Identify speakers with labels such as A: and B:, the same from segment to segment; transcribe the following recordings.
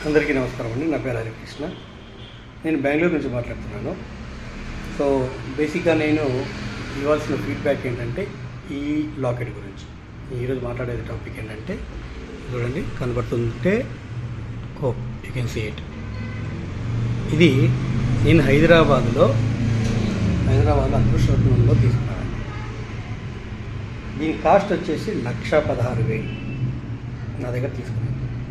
A: అందరికీ నమస్కారం అండి నా పేరు హరికృష్ణ నేను బెంగళూరు నుంచి మాట్లాడుతున్నాను సో బేసిక్గా నేను ఇవ్వాల్సిన ఫీడ్బ్యాక్ ఏంటంటే ఈ లాకెట్ గురించి ఈరోజు మాట్లాడేది టాపిక్ ఏంటంటే చూడండి కనబడుతుంటే oh you can see it ఇది నేను హైదరాబాద్లో హైదరాబాద్లో అదృష్టరత్నంలో తీసుకున్నాను దీని కాస్ట్ వచ్చేసి లక్ష పదహారు వేలు నా దగ్గర తీసుకున్నాను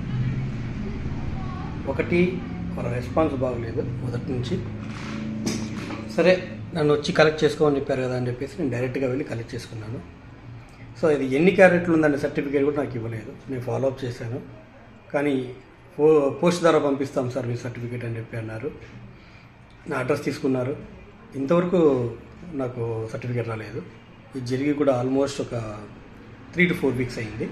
A: ఒకటి వాళ్ళ రెస్పాన్స్ బాగలేదు మొదటి నుంచి సరే నన్ను వచ్చి కలెక్ట్ చేసుకోమని చెప్పారు కదా అని చెప్పేసి నేను డైరెక్ట్గా వెళ్ళి కలెక్ట్ చేసుకున్నాను సో ఇది ఎన్ని క్యారెట్లు ఉందనే సర్టిఫికేట్ కూడా నాకు ఇవ్వలేదు నేను ఫాలో అప్ చేశాను కానీ పో పోస్ట్ ద్వారా పంపిస్తాం సార్ మీ సర్టిఫికేట్ అని చెప్పి అన్నారు నా అడ్రస్ తీసుకున్నారు ఇంతవరకు నాకు సర్టిఫికేట్ రాలేదు ఇది జరిగి కూడా ఆల్మోస్ట్ ఒక త్రీ టు ఫోర్ వీక్స్ అయింది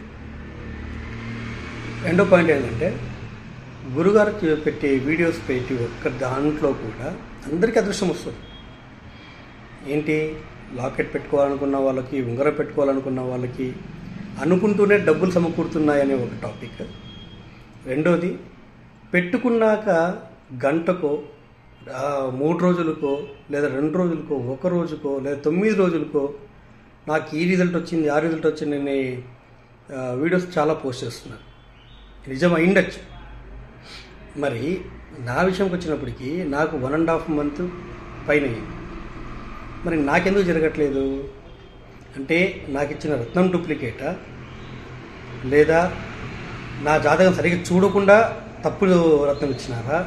A: రెండో పాయింట్ ఏంటంటే గురుగారు చే- పెట్టే వీడియోస్ పెట్టి ఒక్క దాంట్లో కూడా అందరికీ అదృష్టం వస్తుంది ఏంటి లాకెట్ పెట్టుకోవాలనుకున్న వాళ్ళకి ఉంగరం పెట్టుకోవాలనుకున్న వాళ్ళకి అనుకుంటూనే డబ్బులు సమకూరుతున్నాయనే ఒక టాపిక్ రెండోది పెట్టుకున్నాక గంటకో ఆ, మూడు రోజులకో లేదా రెండు రోజులకో ఒక రోజుకో లేదా తొమ్మిది రోజులకో నాకు ఈ రిజల్ట్ వచ్చింది ఆ రిజల్ట్ వచ్చింది అనే ఆ, వీడియోస్ చాలా పోస్ట్ చేస్తున్నారు నిజం అయిండొచ్చు మరి నా విషయంకి వచ్చినప్పటికీ నాకు వన్ అండ్ హాఫ్ మంత్ పైన అయింది మరి నాకెందుకు జరగట్లేదు అంటే నాకు ఇచ్చిన రత్నం డూప్లికేటా లేదా నా జాతకం సరిగ్గా చూడకుండా తప్పుడు రత్నం ఇచ్చినారా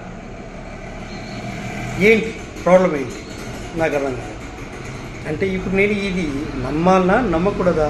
A: ఏంటి ప్రాబ్లం ఏంటి నాకు అర్థం కాదు అంటే ఇప్పుడు నేను ఇది నమ్మాలనా నమ్మకూడదా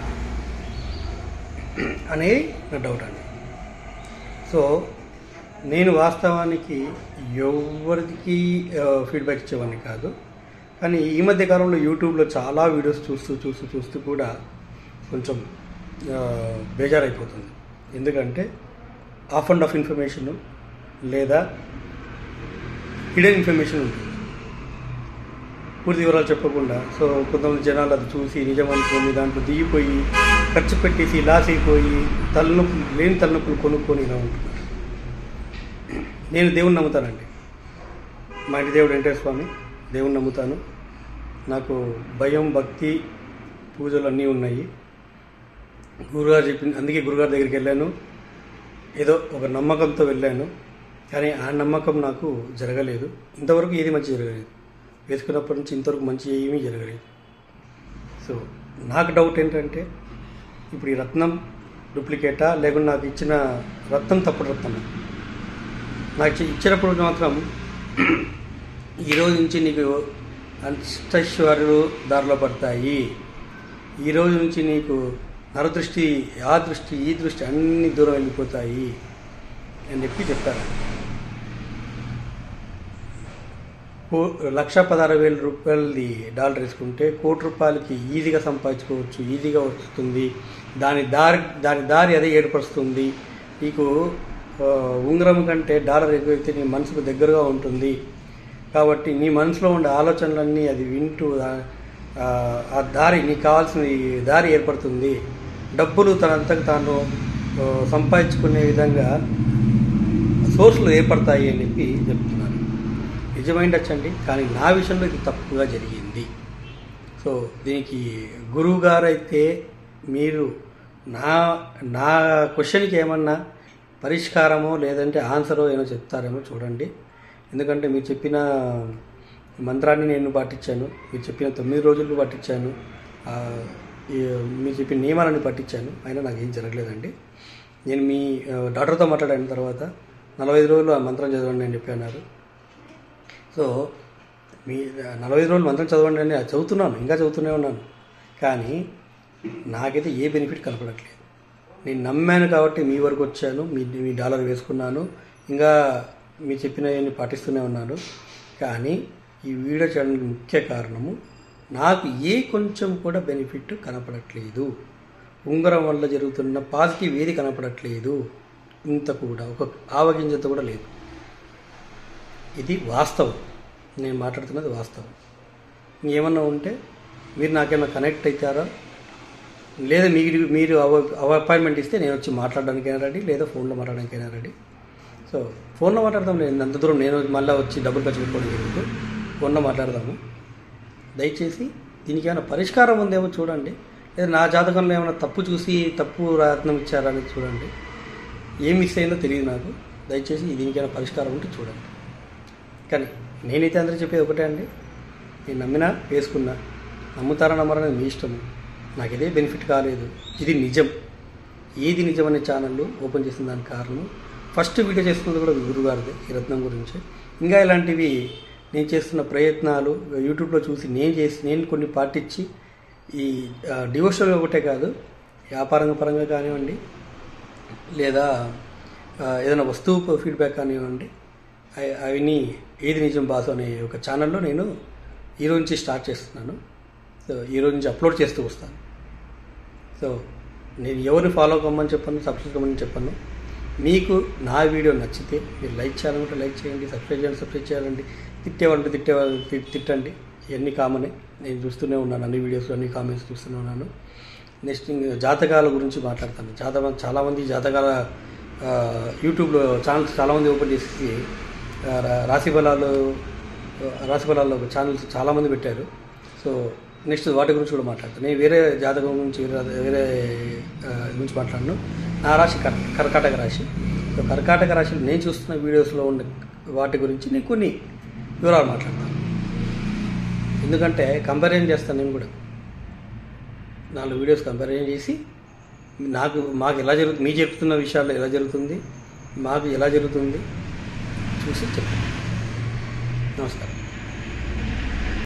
A: అనేది నా డౌట్ అండి సో నేను వాస్తవానికి ఎవరికి ఫీడ్బ్యాక్ ఇచ్చేవాడిని కాదు కానీ ఈ మధ్య కాలంలో యూట్యూబ్లో చాలా వీడియోస్ చూస్తూ చూస్తూ చూస్తూ కూడా కొంచెం ఆ, బేజారైపోతుంది ఎందుకంటే ఆఫ్ అండ్ ఆఫ్ ఇన్ఫర్మేషన్ లేదా హిడెన్ ఇన్ఫర్మేషన్ ఉంటుంది పూర్తి వివరాలు చెప్పకుండా సో కొంతమంది జనాలు అది చూసి నిజం అనుకొని దాంట్లో దిగిపోయి ఖర్చు పెట్టేసి లాస్ అయిపోయి తలనొప్పులు లేని తలనొప్పులు కొనుక్కొని ఇలా ఉంటున్నారు నేను దేవుని నమ్ముతానండి మా ఇంటి దేవుడు వెంకటేశ్వర స్వామి దేవుని నమ్ముతాను నాకు భయం భక్తి పూజలు అన్నీ ఉన్నాయి గురుగారు చెప్పిన అందుకే గురుగారి దగ్గరికి వెళ్ళాను ఏదో ఒక నమ్మకంతో వెళ్ళాను కానీ ఆ నమ్మకం నాకు జరగలేదు ఇంతవరకు ఏది మంచి జరగలేదు వేసుకున్నప్పటి నుంచి ఇంతవరకు మంచి ఏమీ జరగలేదు సో నాకు డౌట్ ఏంటంటే ఇప్పుడు ఈ రత్నం డూప్లికేటా లేకుంటే నాకు ఇచ్చిన రత్నం తప్పుడు రత్నం నాకు ఇచ్చి- ఇచ్చినప్పుడు మాత్రం ఈరోజు నుంచి నీకు అష్టైశ్వర్యాలు దారిలో పడతాయి ఈరోజు నుంచి నీకు నరదృష్టి ఆ దృష్టి ఈ దృష్టి అన్ని దూరం వెళ్ళిపోతాయి అని చెప్పి చెప్తారు కో- లక్ష పదహారు వేల రూపాయలది డాలర్ వేసుకుంటే కోటి రూపాయలకి ఈజీగా సంపాదించుకోవచ్చు ఈజీగా వస్తుంది దాని దారి దాని దారి అదే ఏర్పరుస్తుంది నీకు ఆ, ఉంగరం కంటే డాలర్ ఎక్కువైతే నీ మనసుకు దగ్గరగా ఉంటుంది కాబట్టి నీ మనసులో ఉండే ఆలోచనలన్నీ అది వింటూ ఆ- ఆ ఆ దారి నీకు కావాల్సిన దారి ఏర్పడుతుంది డబ్బులు తనంతకు తాను ఆ, సంపాదించుకునే విధంగా సోర్సులు ఏర్పడతాయి అని చెప్పి చెప్తున్నాను నిజమైండొచ్చండి కానీ నా విషయంలో ఇది తప్పుగా జరిగింది సో దీనికి గురువు గారు అయితే మీరు నా నా క్వశ్చన్కి ఏమన్నా పరిష్కారమో లేదంటే ఆన్సరో ఏమో చెప్తారేమో చూడండి ఎందుకంటే మీరు చెప్పిన మంత్రాన్ని నేను పాటించాను మీరు చెప్పిన తొమ్మిది రోజులు పాటించాను ఆ, ఈ మీరు చెప్పిన నియమాలను పాటించాను అయినా నాకు ఏం జరగలేదండి నేను మీ ఆ, డాక్టర్తో మాట్లాడిన తర్వాత నలభై ఐదు రోజులు ఆ మంత్రం చదవండి అని చెప్పి అన్నారు సో మీ నలభై ఐదు రోజులు మంత్రం చదవండి అని అది చదువుతున్నాను ఇంకా చదువుతూనే ఉన్నాను కానీ నాకైతే ఏ బెనిఫిట్ కనపడట్లేదు నేను నమ్మాను కాబట్టి మీ వరకు వచ్చాను మీ మీ డాలర్ వేసుకున్నాను ఇంకా మీరు చెప్పినవన్నీ పాటిస్తూనే ఉన్నాను కానీ ఈ వీడియో చేయడానికి ముఖ్య కారణము నాకు ఏ కొంచెం కూడా బెనిఫిట్ కనపడట్లేదు ఉంగరం వల్ల జరుగుతున్న పాజిటివ్ ఏది కనపడట్లేదు ఇంత కూడా ఒక ఆవగింజత కూడా లేదు ఇది వాస్తవం నేను మాట్లాడుతున్నది వాస్తవం ఇంకేమన్నా ఉంటే మీరు నాకేమైనా కనెక్ట్ అవుతారా లేదా మీరు మీరు అవ అవ అపాయింట్మెంట్ ఇస్తే నేను వచ్చి మాట్లాడడానికైనా రెడీ లేదా ఫోన్లో మాట్లాడడానికైనా రెడీ సో ఫోన్లో మాట్లాడదాం నేను అంత దూరం నేను మళ్ళీ వచ్చి డబ్బులు ఖర్చు పెట్టుకోవడం జరుగుతుంది ఫోన్లో మాట్లాడదాము దయచేసి దీనికి ఏమైనా పరిష్కారం ఉందేమో చూడండి లేదా నా జాతకంలో ఏమైనా తప్పు చూసి తప్పు రత్నం ఇచ్చారని చూడండి ఏం మిస్ అయిందో తెలియదు నాకు దయచేసి దీనికి ఏమైనా పరిష్కారం ఉంటే చూడండి కానీ నేనైతే అందరూ చెప్పేది ఒకటే అండి నేను నమ్మినా వేసుకున్నా నమ్ముతారా నమ్మరనేది మీ ఇష్టం నాకు ఇదే బెనిఫిట్ కాలేదు ఇది నిజం ఏది నిజం అనే ఛానల్ ఓపెన్ చేసిన దానికి కారణం ఫస్ట్ వీడియో చేస్తున్నది కూడా గురుగారిదే ఈ రత్నం గురించి ఇంకా ఇలాంటివి నేను చేస్తున్న ప్రయత్నాలు యూట్యూబ్లో చూసి నేను చేసి నేను కొన్ని పాటించి ఈ డివోషనల్ ఒకటే కాదు వ్యాపారంగా పరంగా కానివ్వండి లేదా ఆ, ఏదైనా వస్తువు ఫీడ్బ్యాక్ కానివ్వండి అవి- అవన్నీ ఏది నిజం బాసు అనే ఒక ఛానల్లో నేను ఈ రోజు నుంచి స్టార్ట్ చేస్తున్నాను సో ఈ రోజు నుంచి అప్లోడ్ చేస్తూ వస్తాను సో నేను ఎవరిని ఫాలో కమ్మని చెప్పాను సబ్స్క్రైబ్ కమ్మని చెప్పాను మీకు నా వీడియో నచ్చితే మీరు లైక్ చేయాలనుకుంటే లైక్ చేయండి సబ్స్క్రైబ్ చేయండి సబ్స్క్రైబ్ చేయాలండి తిట్టేవాళ్ళంటే తిట్టేవాళ్ళు తి- తిట్టండి ఇవన్నీ కామనే నేను చూస్తూనే ఉన్నాను అన్ని వీడియోస్ అన్ని కామెంట్స్ చూస్తూనే ఉన్నాను నెక్స్ట్ ఇంక జాతకాల గురించి మాట్లాడతాను జాతక చాలామంది జాతకాల ఆ, యూట్యూబ్లో ఛానల్స్ చాలామంది ఓపెన్ చేసి ఆ, రా- రాశి ఫలాలు ఆ, రాశి ఫలాల్లో ఛానల్స్ చాలామంది పెట్టారు సో నెక్స్ట్ వాటి గురించి కూడా మాట్లాడతాను నేను వేరే జాతకం గురించి వేరే వేరే ఆ, గురించి మాట్లాడను నా రాశి కర్ కర్కాటక రాశి సో కర్కాటక రాశిలో నేను చూస్తున్న వీడియోస్లో ఉన్న వాటి గురించి నేను కొన్ని వివరాలు మాట్లాడతాను ఎందుకంటే కంపారిజన్ చేస్తాను నేను కూడా నాలుగు వీడియోస్ కంపారిజన్ చేసి నాకు మాకు ఎలా జరుగుతుంది మీ చెప్తున్న విషయాల్లో ఎలా జరుగుతుంది మాకు ఎలా జరుగుతుంది చూసి చెప్తాను నమస్కారం